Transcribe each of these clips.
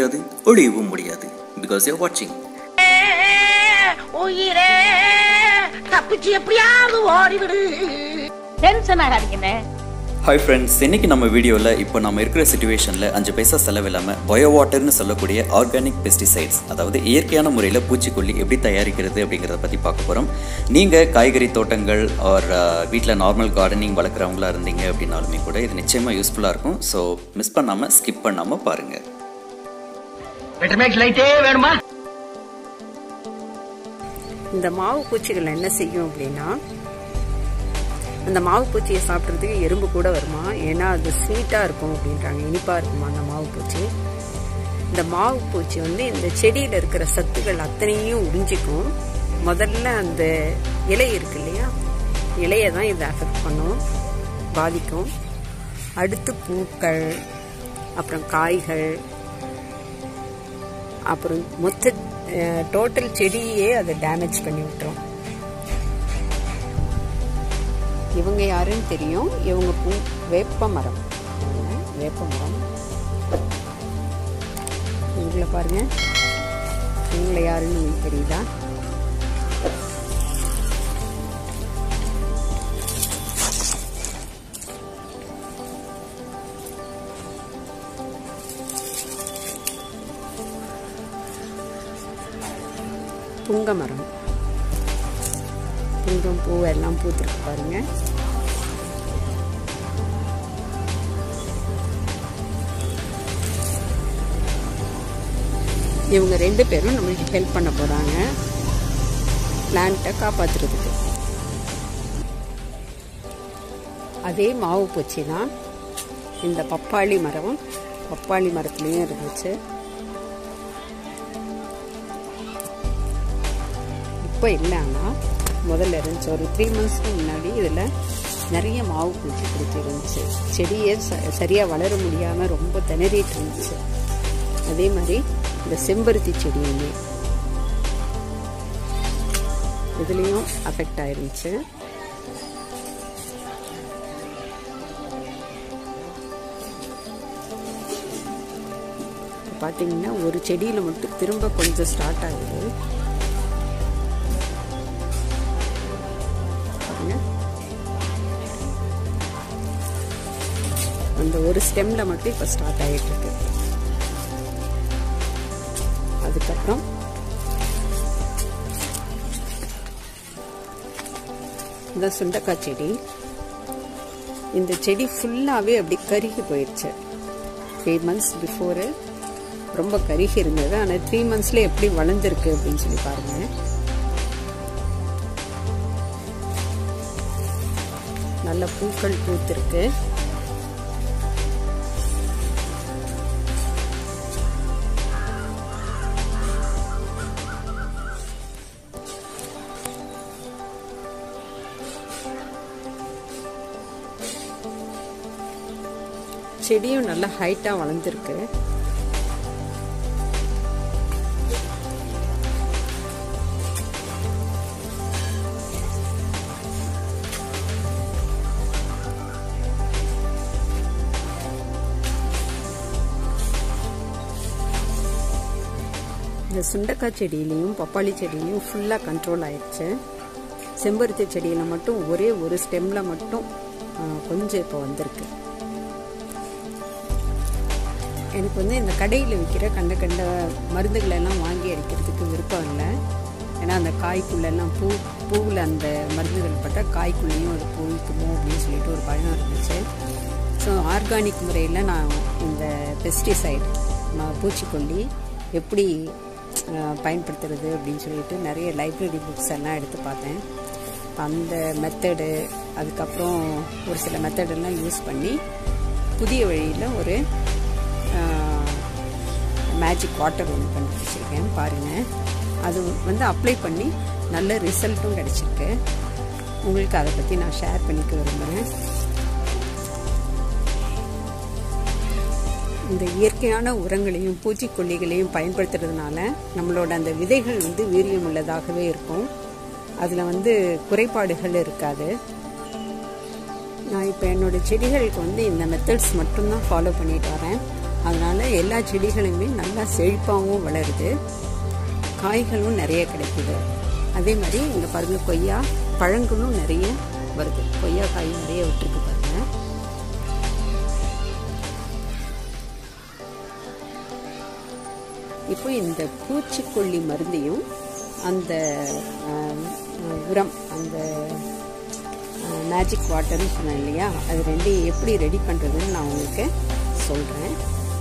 முடியாது ஒழியவும் முடியாது because you வாட்சிங் உயிரே தப்பிச்சு எப்படியாவது ஓடிவிடு டென்ஷன் ஆகாதீங்கண்ணே ஹாய் ஃப்ரெண்ட்ஸ் இன்னைக்கு நம்ம வீடியோவில் இப்போ நம்ம இருக்கிற சுச்சுவேஷனில் அஞ்சு பைசா செலவில்லாமல் பயோ வாட்டர்னு சொல்லக்கூடிய ஆர்கானிக் பெஸ்டிசைட்ஸ் அதாவது இயற்கையான முறையில் பூச்சிக்கொல்லி எப்படி தயாரிக்கிறது அப்படிங்கிறத பற்றி பார்க்க போகிறோம் நீங்கள் காய்கறி தோட்டங்கள் ஆர் வீட்டில் நார்மல் கார்டனிங் வளர்க்குறவங்களா இருந்தீங்க அப்படின்னாலுமே கூட இது நிச்சயமாக யூஸ்ஃபுல்லாக இருக்கும் ஸோ மிஸ் பண்ணாமல் ஸ்கிப் பண்ணாமல் பாருங்கள் பெட்டர்மேக்ஸ் லைட்டே வேணுமா இந்த மாவு பூச்சிகள் என்ன செய்யும் அப்படின்னா அந்த மாவு பூச்சியை சாப்பிட்றதுக்கு எறும்பு கூட வருமா ஏன்னா அது ஸ்வீட்டாக இருக்கும் அப்படின்றாங்க இனிப்பாக இருக்குமா அந்த மாவு பூச்சி இந்த மாவு பூச்சி வந்து இந்த செடியில் இருக்கிற சத்துக்கள் அத்தனையும் உறிஞ்சிக்கும் முதல்ல அந்த இலை இருக்கு இல்லையா இலையை தான் இதை அஃபெக்ட் பண்ணும் பாதிக்கும் அடுத்து பூக்கள் அப்புறம் காய்கள் அப்புறம் மொத்த டோட்டல் செடியே அதை டேமேஜ் பண்ணி விட்டுரும் இவங்க யாருன்னு தெரியும் இவங்க பூ வேப்ப மரம் இவங்க வேப்ப மரம் இவங்கள பாருங்க இவங்கள யாருன்னு உங்களுக்கு தெரியுதா புங்க மரம் புங்கம் பூ எல்லாம் பூத்துருக்கு பாருங்க இவங்க ரெண்டு பேரும் நம்மளுக்கு ஹெல்ப் பண்ண போறாங்க பிளான்ட்டை காப்பாத்துறதுக்கு அதே மாவு பூச்சி தான் இந்த பப்பாளி மரம் பப்பாளி மரத்துலேயும் இருந்துச்சு இப்போ இல்லை ஆனால் முதல்ல இருந்துச்சு ஒரு த்ரீ மந்த்ஸ்க்கு முன்னாடி இதில் நிறைய மாவு பூச்சி பிடிச்சிருந்துச்சு செடியே ச சரியாக வளர முடியாமல் ரொம்ப திணறிட்டு இருந்துச்சு அதே மாதிரி இந்த செம்பருத்தி செடியுமே இதுலேயும் அஃபெக்ட் ஆயிருந்துச்சு பார்த்தீங்கன்னா ஒரு செடியில் மட்டும் திரும்ப கொஞ்சம் ஸ்டார்ட் ஆகுது பாருங்க அந்த ஒரு ஸ்டெம்ல மட்டும் இப்போ ஸ்டார்ட் ஆகிட்டு இருக்கு அதுக்கப்புறம் இந்த சுண்டக்காய் செடி இந்த செடி ஃபுல்லாகவே அப்படி கருகி போயிடுச்சு த்ரீ மந்த்ஸ் பிஃபோரு ரொம்ப கருகி இருந்தது ஆனால் த்ரீ மந்த்ஸ்ல எப்படி வளர்ந்துருக்கு அப்படின்னு சொல்லி பாருங்க நல்ல பூக்கள் பூத்திருக்கு செடியும் நல்லா ஹைட்டா வளர்ந்துருக்கு இந்த சுண்டக்காய் செடியிலையும் பப்பாளி செடியிலையும் ஃபுல்லாக கண்ட்ரோல் ஆயிடுச்சு செம்பருத்தி செடியில் மட்டும் ஒரே ஒரு ஸ்டெம்மில் மட்டும் ஆ, கொஞ்சம் இப்போ வந்திருக்கு எனக்கு வந்து இந்த கடையில் விற்கிற கண்ட கண்ட மருந்துகளை எல்லாம் வாங்கி அடிக்கிறதுக்கு விருப்பம் இல்லை ஏன்னா அந்த காய்க்குள்ளெல்லாம் பூ பூவில் அந்த மருந்துகள் பட்டால் காய்க்குள்ளேயும் அது பூக்குமோ அப்படின்னு சொல்லிட்டு ஒரு பயம் இருந்துச்சு ஸோ ஆர்கானிக் முறையில் நான் இந்த பெஸ்டிசைட் பூச்சிக்கொல்லி எப்படி அஹ், பயன்படுத்துறது அப்படின்னு சொல்லிட்டு நிறைய லைப்ரரி புக்ஸ் எல்லாம் எடுத்து பார்த்தேன் அந்த மெத்தடு அதுக்கப்புறம் ஒரு சில மெத்தடெல்லாம் யூஸ் பண்ணி புதிய வழியில் ஒரு மேஜிக் வாட்டர் ஒன்று கண்டுபிடிச்சிருக்கேன் பாருங்கள் அது வந்து அப்ளை பண்ணி நல்ல ரிசல்ட்டும் கிடச்சிருக்கு உங்களுக்கு அதை பற்றி நான் ஷேர் பண்ணிக்க விரும்புகிறேன் இந்த இயற்கையான உரங்களையும் பூச்சிக்கொல்லிகளையும் பயன்படுத்துறதுனால நம்மளோட அந்த விதைகள் வந்து வீரியம் உள்ளதாகவே இருக்கும் அதில் வந்து குறைபாடுகள் இருக்காது நான் இப்போ என்னோட செடிகளுக்கு வந்து இந்த மெத்தட்ஸ் மட்டும்தான் ஃபாலோ பண்ணிட்டு வரேன் அதனால எல்லா செடிகளுமே நல்லா செழிப்பாகவும் வளருது காய்களும் நிறைய கிடைக்குது அதே மாதிரி இங்கே பாருங்க கொய்யா பழங்களும் நிறைய வருது கொய்யா காய் நிறைய விட்டுருக்கு பாருங்க இப்போ இந்த பூச்சிக்கொல்லி மருந்தையும் அந்த ஆஹ், உரம் அந்த மேஜிக் வாட்டர்னு சொன்னேன் இல்லையா அது ரெண்டையும் எப்படி ரெடி பண்ணுறதுன்னு நான் உங்களுக்கு சொல்கிறேன்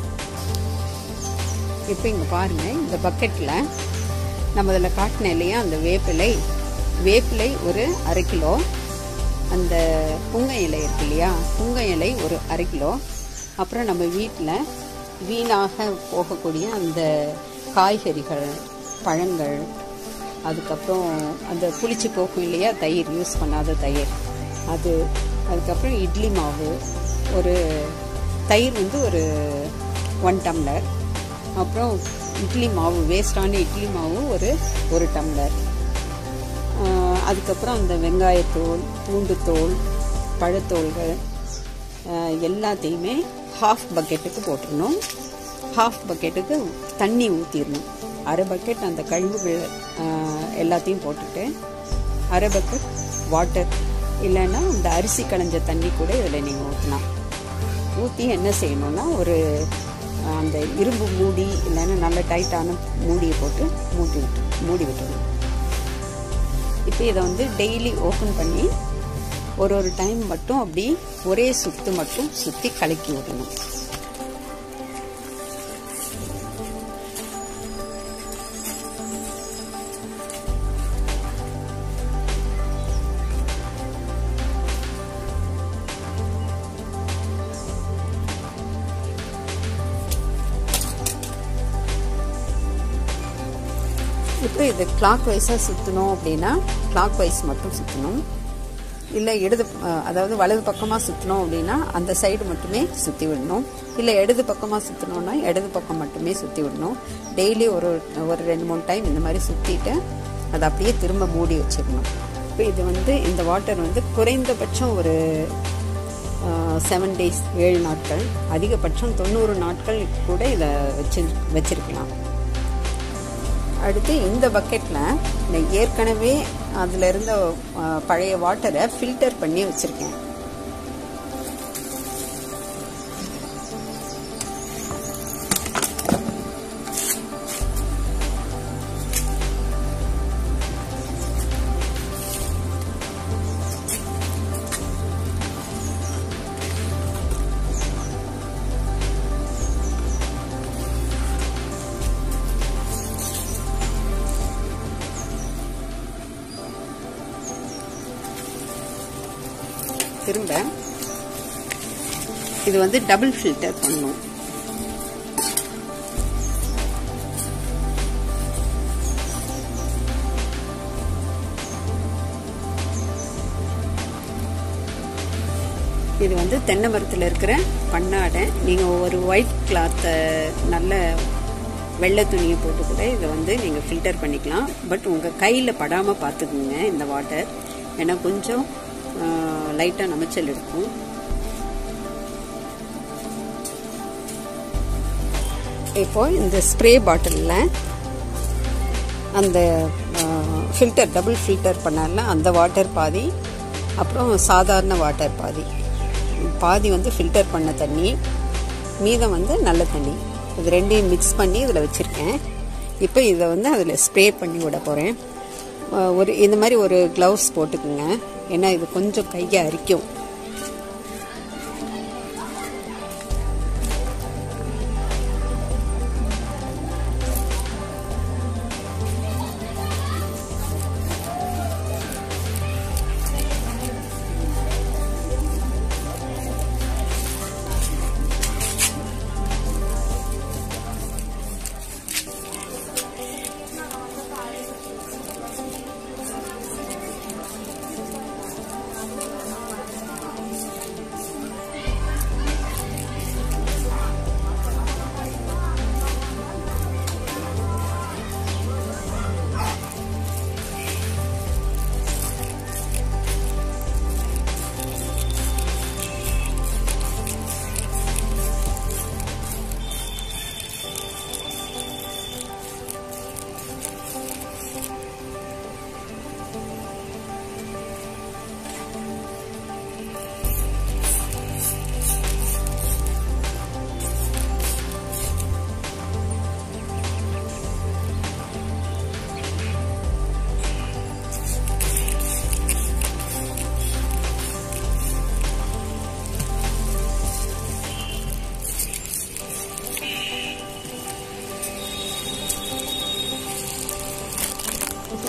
இப்போ இங்கே பாருங்கள் இந்த பக்கெட்டில் நம்ம அதில் காட்டினேன் இல்லையா அந்த வேப்பிலை வேப்பிலை ஒரு அரை கிலோ அந்த புங்க இலை இருக்கு இல்லையா புங்க இலை ஒரு அரை கிலோ அப்புறம் நம்ம வீட்டில் வீணாக போகக்கூடிய அந்த காய்கறிகள் பழங்கள் அதுக்கப்புறம் அந்த புளிச்சு போகும் இல்லையா தயிர் யூஸ் பண்ணாத தயிர் அது அதுக்கப்புறம் இட்லி மாவு ஒரு தயிர் வந்து ஒரு ஒன் டம்ளர் அப்புறம் இட்லி மாவு வேஸ்டான இட்லி மாவு ஒரு ஒரு டம்ளர் ஆஹ் அதுக்கப்புறம் அந்த வெங்காயத்தோல் பூண்டுத்தோல் பழத்தோல்கள் ஆஹ் எல்லாத்தையுமே ஹாஃப் பக்கெட்டுக்கு போட்டுடணும் ஹாஃப் பக்கெட்டுக்கு தண்ணி ஊற்றிடணும் அரை பக்கெட் அந்த கழிவுகள் ஆஹ் எல்லாத்தையும் போட்டுட்டு அரை பக்கெட் வாட்டர் இல்லைன்னா இந்த அரிசி களைஞ்ச தண்ணி கூட இதில் நீங்கள் ஊற்றலாம் ஊற்றி என்ன செய்யணும்னா ஒரு ஆஹ், அந்த இரும்பு மூடி இல்லைன்னா நல்ல டைட்டான மூடியை போட்டு மூடி விட்டு மூடி விட்டுடணும் இப்போ இதை வந்து டெய்லி ஓப்பன் பண்ணி ஒரு ஒரு டைம் மட்டும் அப்படி ஒரே சுத்து மட்டும் சுற்றி கலக்கி விடணும் இப்போ இது கிளாக் வைஸாக சுற்றணும் அப்படின்னா கிளாக் வைஸ் மட்டும் சுற்றணும் இல்லை இடது அஹ், அதாவது வலது பக்கமாக சுற்றணும் அப்படின்னா அந்த சைடு மட்டுமே சுற்றி விடணும் இல்லை இடது பக்கமாக சுற்றணும்னா இடது பக்கம் மட்டுமே சுற்றி விடணும் டெய்லி ஒரு ஒரு ரெண்டு மூணு டைம் இந்த மாதிரி சுற்றிட்டு அதை அப்படியே திரும்ப மூடி வச்சிடணும் இப்போ இது வந்து இந்த வாட்டர் வந்து குறைந்தபட்சம் ஒரு செவன் டேஸ் ஏழு நாட்கள் அதிகபட்சம் தொண்ணூறு நாட்கள் கூட இதை வச்சு வச்சிருக்கலாம் அடுத்து இந்த பக்கெட்டில் இந்த ஏற்கனவே அதில் இருந்த அஹ், பழைய வாட்டரை ஃபில்டர் பண்ணி வச்சுருக்கேன் திரும்ப இது வந்து டபுள் ஃபில்டர் பண்ணும் இது வந்து தென்னை மரத்தில் இருக்கிற பண்ணாடை நீங்கள் ஒரு ஒயிட் கிளாத்தை நல்ல வெள்ளை துணியை போட்டு கூட இதை வந்து நீங்கள் ஃபில்டர் பண்ணிக்கலாம் பட் உங்கள் கையில் படாமல் பார்த்துக்குங்க இந்த வாட்டர் ஏன்னா கொஞ்சம் லைட்டாக நமைச்சல் இருக்கும் இப்போ இந்த ஸ்ப்ரே பாட்டிலில் அந்த ஃபில்டர் டபுள் ஃபில்டர் பண்ணல அந்த வாட்டர் பாதி அப்புறம் சாதாரண வாட்டர் பாதி பாதி வந்து ஃபில்டர் பண்ண தண்ணி மீதம் வந்து நல்ல தண்ணி இது ரெண்டையும் மிக்ஸ் பண்ணி இதில் வச்சுருக்கேன் இப்போ இதை வந்து அதில் ஸ்ப்ரே பண்ணி விட போகிறேன் ஒரு இந்த மாதிரி ஒரு க்ளவுஸ் போட்டுக்குங்க ஏன்னா இது கொஞ்சம் கையை அரிக்கும்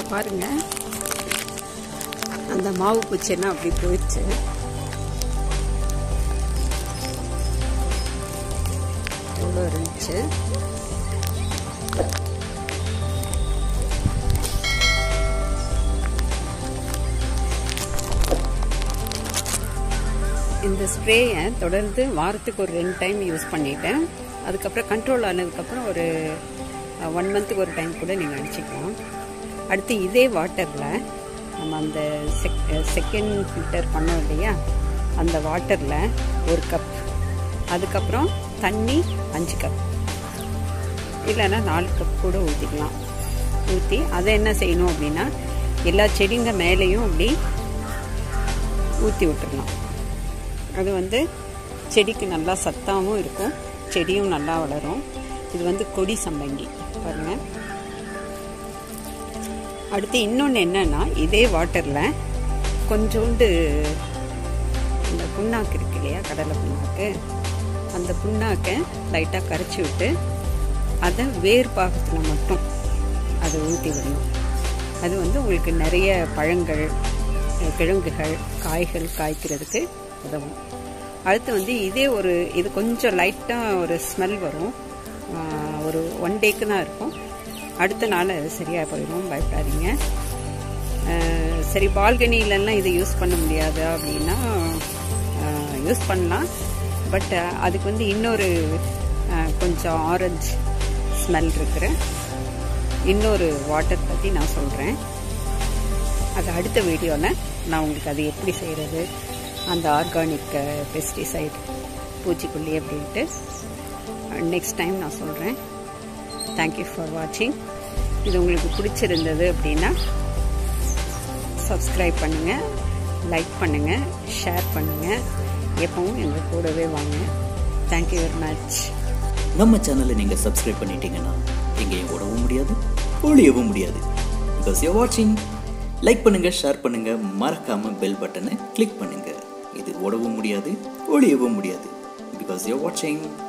பாருங்க அந்த மாவு பூச்செல்லாம் அப்படி போயிடுச்சு எவ்வளோ இருந்துச்சு இந்த ஸ்ப்ரேயை தொடர்ந்து வாரத்துக்கு ஒரு ரெண்டு டைம் யூஸ் பண்ணிட்டேன் அதுக்கப்புறம் கண்ட்ரோல் ஆனதுக்கப்புறம் ஒரு ஒன் மந்த்துக்கு ஒரு டைம் கூட நீங்கள் அடிச்சுக்கலாம் அடுத்து இதே வாட்டரில் நம்ம அந்த செக் செகண்ட் ஃபில்டர் பண்ணோம் இல்லையா அந்த வாட்டரில் ஒரு கப் அதுக்கப்புறம் தண்ணி அஞ்சு கப் இல்லைன்னா நாலு கப் கூட ஊற்றிக்கலாம் ஊற்றி அதை என்ன செய்யணும் அப்படின்னா எல்லா செடிங்க மேலேயும் அப்படி ஊற்றி விட்டுறலாம் அது வந்து செடிக்கு நல்லா சத்தாகவும் இருக்கும் செடியும் நல்லா வளரும் இது வந்து கொடி சம்பங்கி பாருங்க அடுத்து இன்னொன்று என்னன்னா இதே வாட்டரில் கொஞ்சோண்டு இந்த புண்ணாக்கு இருக்கு இல்லையா கடலை புண்ணாக்கு அந்த புண்ணாக்கை லைட்டாக கரைச்சி விட்டு அதை வேர் பாகத்தில் மட்டும் அதை ஊற்றி விடணும் அது வந்து உங்களுக்கு நிறைய பழங்கள் கிழங்குகள் காய்கள் காய்க்கிறதுக்கு உதவும் அடுத்து வந்து இதே ஒரு இது கொஞ்சம் லைட்டாக ஒரு ஸ்மெல் வரும் ஆஹ் ஒரு ஒன் டேக்கு தான் இருக்கும் அடுத்த நாள் அது சரியாக போயிடும் பயப்படாதீங்க ஆஹ் சரி பால்கனிலெல்லாம் இதை யூஸ் பண்ண முடியாது அப்படின்னா யூஸ் பண்ணலாம் பட் அதுக்கு வந்து இன்னொரு ஆஹ் கொஞ்சம் ஆரஞ்சு ஸ்மெல் இருக்கிற இன்னொரு வாட்டர் பற்றி நான் சொல்கிறேன் அது அடுத்த வீடியோவில் நான் உங்களுக்கு அது எப்படி செய்கிறது அந்த ஆர்கானிக் பெஸ்டிசைட் பூச்சிக்கொல்லி அப்படின்ட்டு நெக்ஸ்ட் டைம் நான் சொல்கிறேன் தேங்க்யூ ஃபார் வாட்சிங் இது உங்களுக்கு பிடிச்சிருந்தது அப்படின்னா சப்ஸ்கிரைப் பண்ணுங்கள் லைக் பண்ணுங்கள் ஷேர் பண்ணுங்கள் எப்பவும் எங்கள் கூடவே வாங்க தேங்க்யூ வெரி மச் நம்ம சேனலை நீங்கள் சப்ஸ்கிரைப் பண்ணிட்டீங்கன்னா எங்கேயும் ஓடவும் முடியாது ஒளியவும் முடியாது பிகாஸ் யூ வாட்சிங் லைக் பண்ணுங்க ஷேர் பண்ணுங்க மறக்காம பெல் பட்டனை கிளிக் பண்ணுங்க இது ஓடவும் முடியாது ஒளியவும் முடியாது பிகாஸ் யூ வாட்சிங்